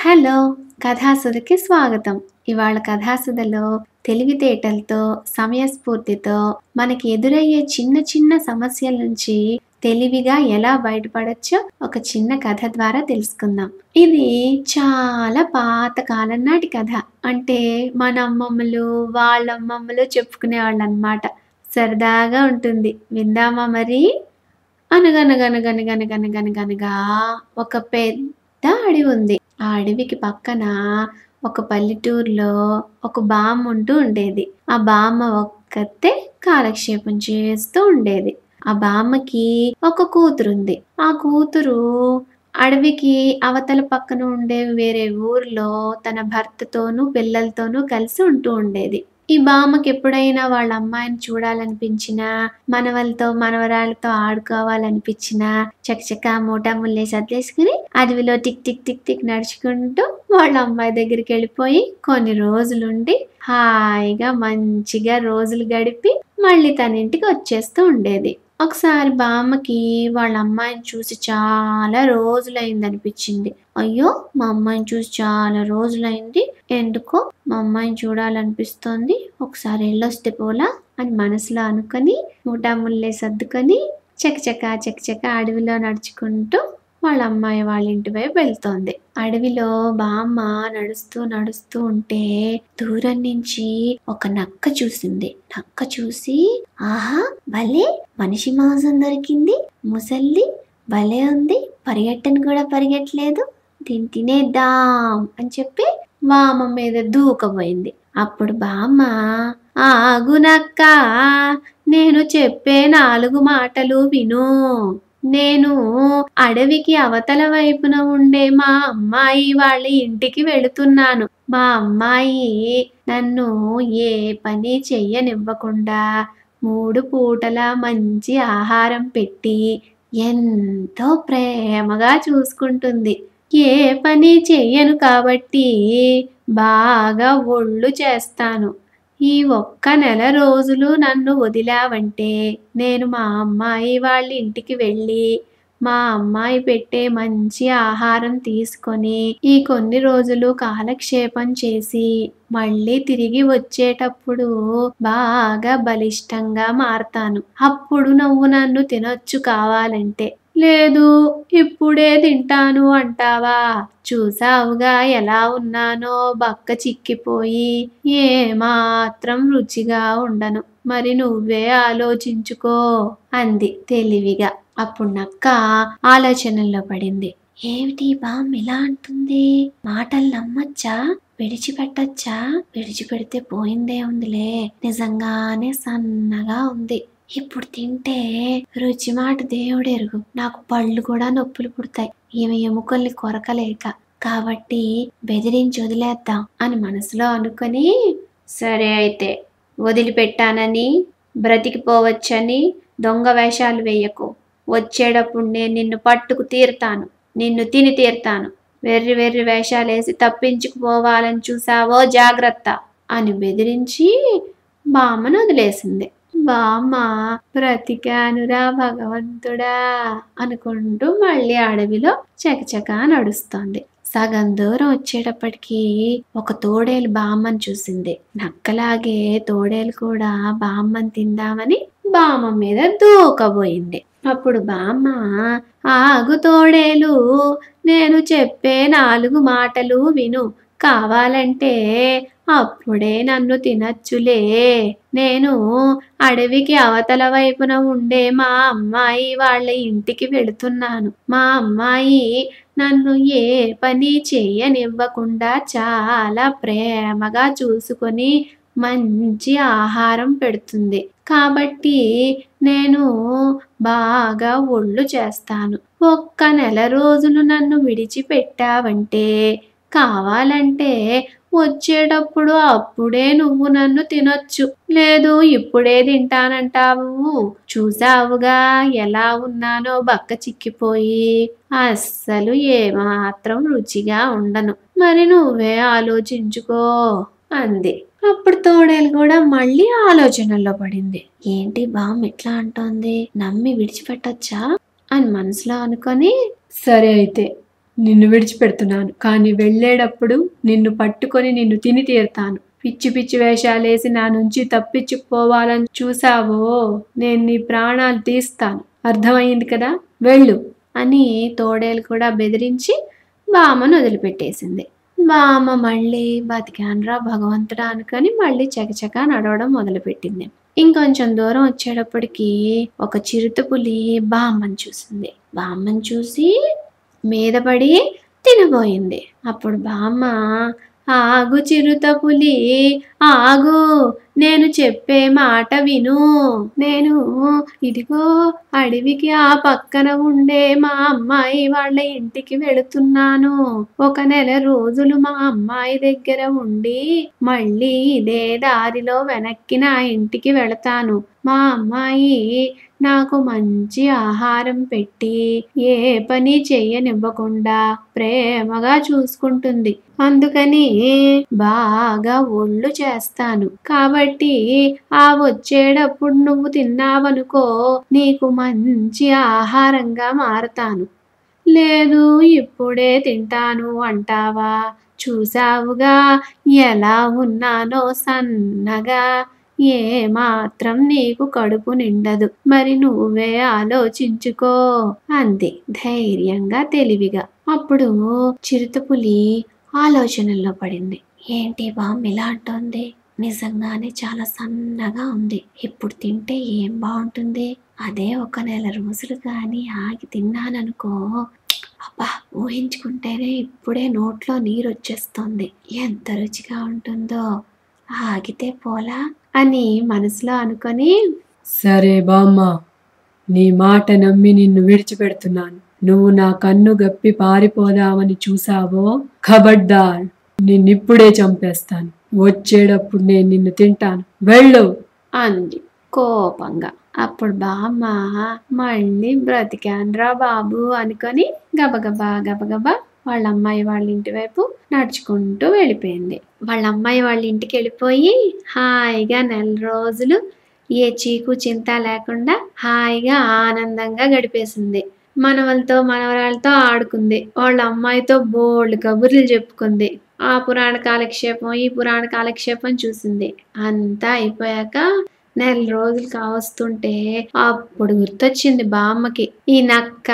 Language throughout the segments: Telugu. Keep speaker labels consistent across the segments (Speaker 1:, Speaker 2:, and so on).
Speaker 1: హలో కథాసుధకి స్వాగతం ఇవాళ కథాసుధలో తెలివితేటలతో సమయస్ఫూర్తితో మనకి ఎదురయ్యే చిన్న చిన్న సమస్యల నుంచి తెలివిగా ఎలా బయటపడొచ్చో ఒక చిన్న కథ ద్వారా తెలుసుకుందాం ఇది చాలా పాత కాలం నాటి కథ అంటే మన అమ్మమ్మలు వాళ్ళ అమ్మమ్మలు చెప్పుకునే వాళ్ళు అనమాట సరదాగా ఉంటుంది విందామా మరి అనగనగనగనగనగనగనగనగా ఒక పెద్ద అడవి ఉంది ఆ అడవికి పక్కన ఒక పల్లెటూరులో ఒక బామ్మ ఉంటూ ఉండేది ఆ బామ్మ ఒక్కతే కాలక్షేపం చేస్తూ ఉండేది ఆ బామ్మకి ఒక కూతురుంది ఆ కూతురు అడవికి అవతల పక్కన ఉండే వేరే ఊర్లో తన భర్తతోనూ పిల్లలతోనూ కలిసి ఉంటూ ఉండేది ఈ బామ్మకి ఎప్పుడైనా వాళ్ళ అమ్మాయిని చూడాలనిపించినా మనవలతో మనవరాళ్ళతో ఆడుకోవాలనిపించినా చకచక మూటా ముల్లే సర్దేసుకుని అడవిలో టిక్ టిక్ టిక్ టిక్ నడుచుకుంటూ వాళ్ళ అమ్మాయి దగ్గరికి వెళ్ళిపోయి కొన్ని రోజులుండి హాయిగా మంచిగా రోజులు గడిపి మళ్ళీ తన ఇంటికి వచ్చేస్తూ ఉండేది ఒకసారి బామ్మకి వాళ్ళ అమ్మాయిని చూసి చాలా రోజులైంది అనిపించింది అయ్యో మా అమ్మాయిని చూసి చాలా రోజులైంది ఎందుకో మా అమ్మాయిని చూడాలనిపిస్తోంది ఒకసారి వెళ్ళొస్తే పోలా అని మనసులో అనుకొని ముఠాముల్లే సర్దుకొని చకచక చకచక అడవిలో నడుచుకుంటూ వాళ్ళ అమ్మాయి వాళ్ళ ఇంటి వైపు వెళ్తోంది అడవిలో బామ్మ నడుస్తూ నడుస్తూ ఉంటే దూరం నుంచి ఒక నక్క చూసింది నక్క చూసి ఆహా భలే మనిషి మాంసం దొరికింది ముసల్ది భలే ఉంది పరిగెట్టను కూడా పరిగెట్టలేదు దీన్ని తినేద్దాం అని చెప్పి బామ్మ మీద దూకపోయింది అప్పుడు బామ్మ ఆగునక్క నేను చెప్పే నాలుగు మాటలు విను నేను అడవికి అవతల వైపున ఉండే మా అమ్మాయి వాళ్ళ ఇంటికి వెళుతున్నాను మా అమ్మాయి నన్ను ఏ పని చెయ్యనివ్వకుండా మూడు పూటల మంచి ఆహారం పెట్టి ఎంతో ప్రేమగా చూసుకుంటుంది ఏ పని చెయ్యను కాబట్టి బాగా ఒళ్ళు చేస్తాను ఈ ఒక్క నెల రోజులు నన్ను వదిలావంటే నేను మా అమ్మాయి వాళ్ళ ఇంటికి వెళ్ళి మా అమ్మాయి పెట్టే మంచి ఆహారం తీసుకొని ఈ కొన్ని రోజులు కాలక్షేపం చేసి మళ్ళీ తిరిగి వచ్చేటప్పుడు బాగా బలిష్టంగా మారతాను అప్పుడు నువ్వు నన్ను తినొచ్చు కావాలంటే లేదు ఇప్పుడే తింటాను అంటావా చూసావుగా ఎలా ఉన్నానో బక్క చిక్కిపోయి ఏ మాత్రం రుచిగా ఉండను మరి నువ్వే ఆలోచించుకో అంది తెలివిగా అప్పుడు నక్క ఆలోచనల్లో పడింది ఏమిటి బామ్ ఇలా అంటుంది మాటలు నమ్మచ్చా విడిచిపెట్టచ్చా విడిచిపెడితే పోయిందే ఉందిలే నిజంగానే సన్నగా ఉంది ఇప్పుడు తింటే రుచి మాట దేవుడెరుగు నాకు పళ్ళు కూడా నొప్పులు పుడతాయి ఈమె ఎముకల్ని కొరకలేక కాబట్టి బెదిరించి వదిలేద్దాం అని మనసులో అనుకొని సరే అయితే వదిలిపెట్టానని బ్రతికిపోవచ్చని దొంగ వేషాలు వేయకు వచ్చేటప్పుడు నేను నిన్ను పట్టుకు తీరుతాను నిన్ను తిని తీరుతాను వెర్రి వెర్రి వేషాలేసి తప్పించుకుపోవాలని చూసావో జాగ్రత్త అని బెదిరించి బామ్మను వదిలేసింది బామ్మ బ్రతికానురా భగవంతుడా అనుకుంటూ మళ్ళీ అడవిలో చకచకా నడుస్తోంది సగం దూరం వచ్చేటప్పటికి ఒక తోడేలు బామ్మని చూసింది నక్కలాగే తోడేలు కూడా బామ్మని తిందామని బామ్మ మీద దూకబోయింది అప్పుడు బామ్మ ఆగు తోడేలు నేను చెప్పే నాలుగు మాటలు విను కావాలంటే అప్పుడే నన్ను తినచ్చులే నేను అడవికి అవతల వైపున ఉండే మా అమ్మాయి వాళ్ళ ఇంటికి వెళుతున్నాను మా అమ్మాయి నన్ను ఏ పని చేయనివ్వకుండా చాలా ప్రేమగా చూసుకొని మంచి ఆహారం పెడుతుంది కాబట్టి నేను బాగా ఒళ్ళు చేస్తాను ఒక్క నెల రోజులు నన్ను విడిచిపెట్టావంటే కావాలంటే వచ్చేటప్పుడు అప్పుడే నువ్వు నన్ను తినొచ్చు లేదు ఇప్పుడే తింటానంటావు చూసావుగా ఎలా ఉన్నానో బక్క చిక్కిపోయి అస్సలు ఏమాత్రం రుచిగా ఉండను మరి నువ్వే ఆలోచించుకో అంది అప్పుడు తోడేలు కూడా మళ్ళీ ఆలోచనల్లో పడింది ఏంటి బామ్ ఎట్లా అంటోంది నమ్మి విడిచిపెట్టొచ్చా అని మనసులో అనుకొని సరే అయితే
Speaker 2: నిన్ను విడిచిపెడుతున్నాను కానీ వెళ్ళేటప్పుడు నిన్ను పట్టుకొని నిన్ను తిని తీరుతాను పిచ్చి పిచ్చి వేషాలేసి నా నుంచి తప్పించుకుపోవాలని చూసావో నేను నీ ప్రాణాలు తీస్తాను అర్థమైంది కదా వెళ్ళు
Speaker 1: అని తోడేలు కూడా బెదిరించి బామ్మను వదిలిపెట్టేసింది బామ్మ మళ్ళీ బతికాన్రా భగవంతుడా అనుకొని మళ్ళీ చకచక నడవడం మొదలుపెట్టింది ఇంకొంచెం దూరం వచ్చేటప్పటికి ఒక చిరుతపులి బామ్మని చూసింది బామ్మని చూసి మీద పడి తినబోయింది అప్పుడు బామ్మ ఆగు చిరుత పులి ఆగు నేను చెప్పే మాట విను నేను ఇదిగో అడవికి ఆ పక్కన ఉండే మా అమ్మాయి వాళ్ళ ఇంటికి వెళుతున్నాను ఒక నెల రోజులు మా అమ్మాయి దగ్గర ఉండి మళ్ళీ ఇదే దారిలో వెనక్కి నా ఇంటికి వెళతాను మా అమ్మాయి నాకు మంచి ఆహారం పెట్టి ఏ పని చెయ్యనివ్వకుండా ప్రేమగా చూసుకుంటుంది అందుకని బాగా ఒళ్ళు చేస్తాను కాబట్టి ఆ వచ్చేటప్పుడు నువ్వు తిన్నావనుకో నీకు మంచి ఆహారంగా మారతాను లేదు ఇప్పుడే తింటాను అంటావా చూసావుగా ఎలా ఉన్నానో సన్నగా ఏ మాత్రం నీకు కడుపు నిండదు మరి నువ్వే ఆలోచించుకో అంది ధైర్యంగా తెలివిగా అప్పుడు చిరుతపులి ఆలోచనల్లో పడింది ఏంటి బామ్ ఇలా అంటోంది నిజంగానే చాలా సన్నగా ఉంది ఇప్పుడు తింటే ఏం బాగుంటుంది అదే ఒక నెల రోజులు కానీ ఆగి తిన్నాననుకో అబ్బా ఊహించుకుంటేనే ఇప్పుడే నోట్లో నీరు వచ్చేస్తుంది ఎంత రుచిగా ఉంటుందో ఆగితే పోలా అని మనసులో అనుకొని
Speaker 2: సరే బామ్మ నీ మాట నమ్మి నిన్ను విడిచిపెడుతున్నాను నువ్వు నా కన్ను గప్పి పారిపోదామని చూసావో ఖబడ్దార్ నిన్నిప్పుడే చంపేస్తాను వచ్చేటప్పుడు నేను నిన్ను తింటాను వెళ్ళు
Speaker 1: అంది కోపంగా అప్పుడు బామ్మ మళ్ళీ బ్రతికాన్రా బాబు అనుకొని గబగబా గబగబా వాళ్ళ అమ్మాయి వాళ్ళ ఇంటి వైపు నడుచుకుంటూ వెళ్ళిపోయింది వాళ్ళ అమ్మాయి వాళ్ళ ఇంటికి వెళ్ళిపోయి హాయిగా నెల రోజులు ఏ చీకు చింత లేకుండా హాయిగా ఆనందంగా గడిపేసింది మనవలతో మనవరాలతో ఆడుకుంది వాళ్ళ అమ్మాయితో బోల్డ్ కబుర్లు చెప్పుకుంది ఆ పురాణ కాలక్షేపం ఈ పురాణ కాలక్షేపం చూసింది అంతా అయిపోయాక నెల రోజులు కావస్తుంటే అప్పుడు గుర్తొచ్చింది బామ్మకి ఈ నక్క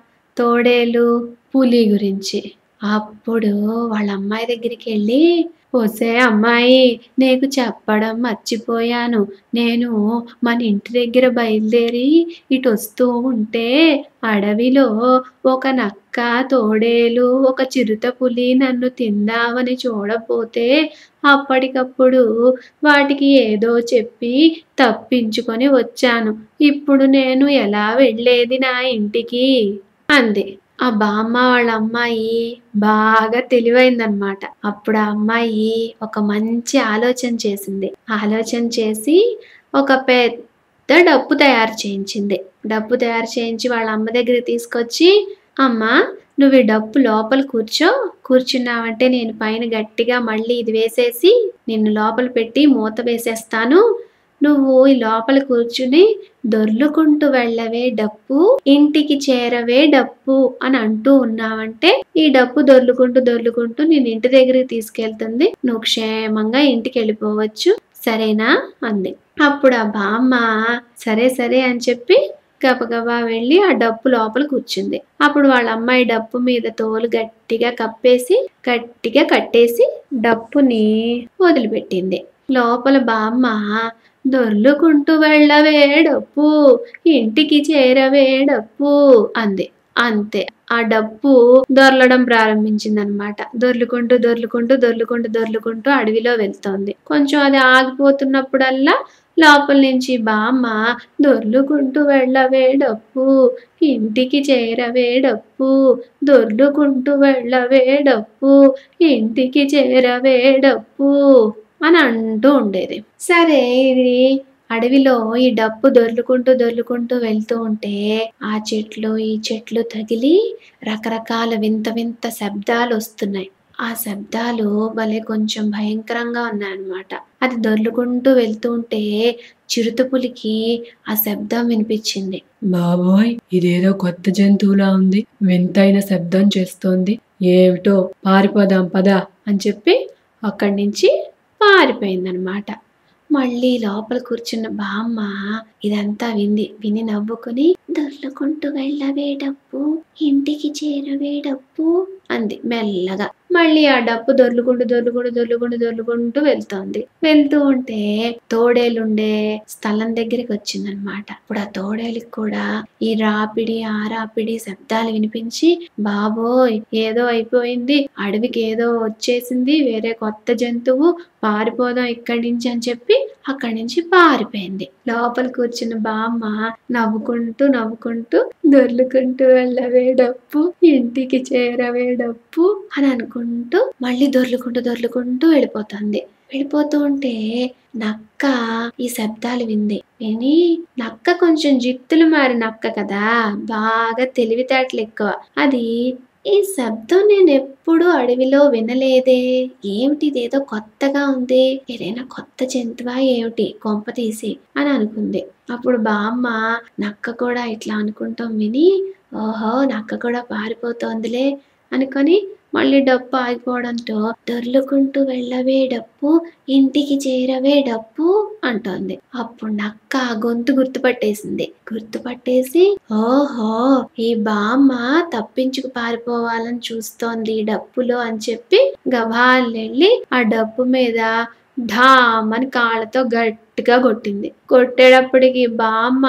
Speaker 1: తోడేలు పులి గురించి అప్పుడు వాళ్ళ అమ్మాయి దగ్గరికి వెళ్ళి ఒసే అమ్మాయి నీకు చెప్పడం మర్చిపోయాను నేను మన ఇంటి దగ్గర బయలుదేరి ఇటు వస్తూ ఉంటే అడవిలో ఒక నక్క తోడేలు ఒక చిరుత పులి నన్ను తిందామని చూడపోతే అప్పటికప్పుడు వాటికి ఏదో చెప్పి తప్పించుకొని వచ్చాను ఇప్పుడు నేను ఎలా వెళ్ళేది నా ఇంటికి అంది ఆ బామ్మ వాళ్ళ అమ్మాయి బాగా తెలివైందనమాట అప్పుడు ఆ అమ్మాయి ఒక మంచి ఆలోచన చేసింది ఆలోచన చేసి ఒక పెద్ద డప్పు తయారు చేయించింది డప్పు తయారు చేయించి వాళ్ళ అమ్మ దగ్గర తీసుకొచ్చి అమ్మ నువ్వు ఈ డప్పు లోపల కూర్చో కూర్చున్నావంటే నేను పైన గట్టిగా మళ్ళీ ఇది వేసేసి నిన్ను లోపల పెట్టి మూత వేసేస్తాను నువ్వు ఈ లోపల కూర్చుని దొర్లుకుంటూ వెళ్ళవే డప్పు ఇంటికి చేరవే డప్పు అని అంటూ ఉన్నావంటే ఈ డప్పు దొర్లుకుంటూ దొర్లుకుంటూ నేను ఇంటి దగ్గరికి తీసుకెళ్తుంది నువ్వు క్షేమంగా ఇంటికి వెళ్ళిపోవచ్చు సరేనా అంది అప్పుడు ఆ బామ్మ సరే సరే అని చెప్పి గబగబా వెళ్ళి ఆ డప్పు లోపల కూర్చుంది అప్పుడు వాళ్ళ అమ్మాయి డప్పు మీద తోలు గట్టిగా కప్పేసి గట్టిగా కట్టేసి డప్పుని వదిలిపెట్టింది లోపల బామ్మ దొర్లుకుంటూ వెళ్ళవే డప్పు ఇంటికి చేరవే డప్పు అంది అంతే ఆ డప్పు దొర్లడం ప్రారంభించింది అనమాట దొర్లుకుంటూ దొర్లుకుంటూ దొర్లుకుంటూ దొర్లుకుంటూ అడవిలో వెళ్తోంది కొంచెం అది ఆగిపోతున్నప్పుడల్లా లోపల నుంచి బామ్మ దొర్లుకుంటూ వెళ్ళవే డప్పు ఇంటికి చేరవే డప్పు దొర్లుకుంటూ వెళ్ళవే డప్పు ఇంటికి చేరవే డప్పు అని అంటూ ఉండేది సరే ఇది అడవిలో ఈ డప్పు దొర్లుకుంటూ దొర్లుకుంటూ వెళ్తూ ఉంటే ఆ చెట్లు ఈ చెట్లు తగిలి రకరకాల వింత వింత శబ్దాలు వస్తున్నాయి ఆ శబ్దాలు భలే కొంచెం భయంకరంగా ఉన్నాయన్నమాట అది దొర్లుకుంటూ వెళ్తూ ఉంటే చిరుతపులికి ఆ శబ్దం వినిపించింది
Speaker 2: బాబోయ్ ఇదేదో కొత్త జంతువులా ఉంది వింతైన శబ్దం చేస్తోంది ఏమిటో పారిపోదాం పదా
Speaker 1: అని చెప్పి అక్కడి నుంచి పారిపోయిందనమాట మళ్ళీ లోపల కూర్చున్న బామ్మ ఇదంతా వింది విని నవ్వుకుని దొర్లుకుంటూ వెళ్ళవే డప్పు ఇంటికి చేరవే డప్పు అంది మెల్లగా మళ్ళీ ఆ డప్పు దొర్లుకుంటూ దొర్లుకుంటూ దొర్లుకుంటూ దొర్లుకుంటూ వెళ్తోంది వెళ్తూ ఉంటే తోడేలుండే స్థలం దగ్గరికి వచ్చిందనమాట ఇప్పుడు ఆ తోడేలుకి కూడా ఈ రాపిడి ఆ రాపిడి శబ్దాలు వినిపించి బాబోయ్ ఏదో అయిపోయింది అడవికి ఏదో వచ్చేసింది వేరే కొత్త జంతువు పారిపోదాం ఇక్కడి నుంచి అని చెప్పి అక్కడి నుంచి పారిపోయింది లోపల కూర్చున్న బామ్మ నవ్వుకుంటూ నవ్వుకుంటూ దొర్లుకుంటూ వెళ్ళవే డప్పు ఇంటికి చేరవే డప్పు అని అనుకుంటూ మళ్ళీ దొర్లుకుంటూ దొర్లుకుంటూ వెళ్ళిపోతుంది వెళ్ళిపోతూ ఉంటే నక్క ఈ శబ్దాలు వింది విని నక్క కొంచెం జిత్తులు మారి నక్క కదా బాగా తెలివితేటలు ఎక్కువ అది ఈ శబ్దం నేను ఎప్పుడూ అడవిలో వినలేదే ఏమిటి ఇదేదో కొత్తగా ఉంది ఏదైనా కొత్త జంతువా ఏమిటి కొంప తీసి అని అనుకుంది అప్పుడు బామ్మ నక్క కూడా ఇట్లా అనుకుంటాం విని ఓహో నక్క కూడా పారిపోతోందిలే అనుకొని మళ్ళీ డప్పు ఆగిపోవడంతో దొర్లుకుంటూ వెళ్ళవే డప్పు ఇంటికి చేరవే డప్పు అంటోంది అప్పుడు నక్క ఆ గొంతు గుర్తుపట్టేసింది గుర్తుపట్టేసి ఓహో ఈ బామ్మ తప్పించుకు పారిపోవాలని చూస్తోంది ఈ డప్పులో అని చెప్పి గభాలెళ్ళి ఆ డప్పు మీద ఢామ్ అని కాళ్ళతో గట్టిగా కొట్టింది కొట్టేటప్పటికి బామ్మ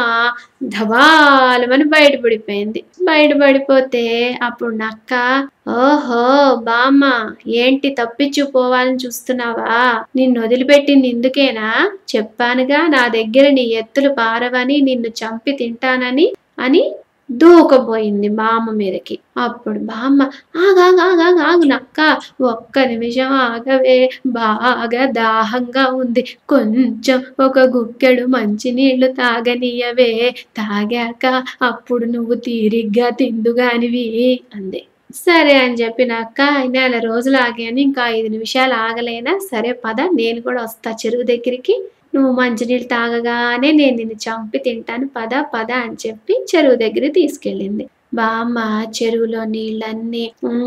Speaker 1: ధబాలమని బయటపడిపోయింది బయటపడిపోతే అప్పుడు నక్క ఓహో బామ్మ ఏంటి తప్పించుకోవాలని చూస్తున్నావా నిన్ను వదిలిపెట్టింది ఇందుకేనా చెప్పానుగా నా దగ్గర నీ ఎత్తులు పారవని నిన్ను చంపి తింటానని అని దూకపోయింది బామ్మ మీదకి అప్పుడు బామ్మ ఆగాగాగాగు ఆగు నక్క ఒక్క నిమిషం ఆగవే బాగా దాహంగా ఉంది కొంచెం ఒక గుక్కెడు మంచినీళ్లు తాగనీయవే తాగాక అప్పుడు నువ్వు తీరిగ్గా తిందుగానివి అంది సరే అని చెప్పి నక్క నెల రోజులు ఆగాను ఇంకా ఐదు నిమిషాలు ఆగలేనా సరే పద నేను కూడా వస్తా చెరువు దగ్గరికి నువ్వు మంచినీళ్ళు తాగగానే నేను నిన్ను చంపి తింటాను పద పద అని చెప్పి చెరువు దగ్గరికి తీసుకెళ్ళింది బామ్మ చెరువులో నీళ్ళన్నీ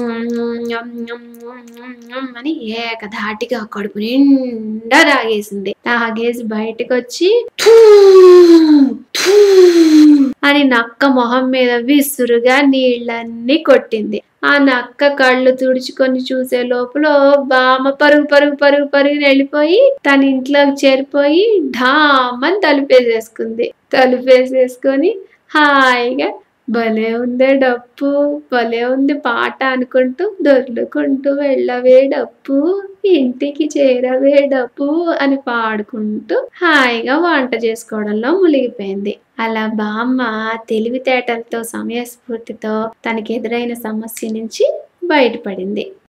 Speaker 1: అని ఏకధాటిగా కడుపు నిండా తాగేసింది తాగేసి బయటకు వచ్చి "థూ, థూ" అని నక్క మొహం మీద విసురుగా నీళ్ళన్నీ కొట్టింది ఆ నక్క కళ్ళు తుడుచుకొని చూసే లోపల బామ్మ పరుగు పరుగు పరుగు పరుగుని వెళ్ళిపోయి తన ఇంట్లోకి చేరిపోయి ఢామని తలుపేసేసుకుంది తలుపేసేసుకొని హాయిగా భలే ఉందే డప్పు భలే ఉంది పాట అనుకుంటూ దొర్లుకుంటూ వెళ్ళవే డప్పు ఇంటికి చేరవే డప్పు అని పాడుకుంటూ హాయిగా వంట చేసుకోవడంలో మునిగిపోయింది అలా బామ్మ తెలివితేటలతో సమయస్ఫూర్తితో తనకి ఎదురైన సమస్య నుంచి బయటపడింది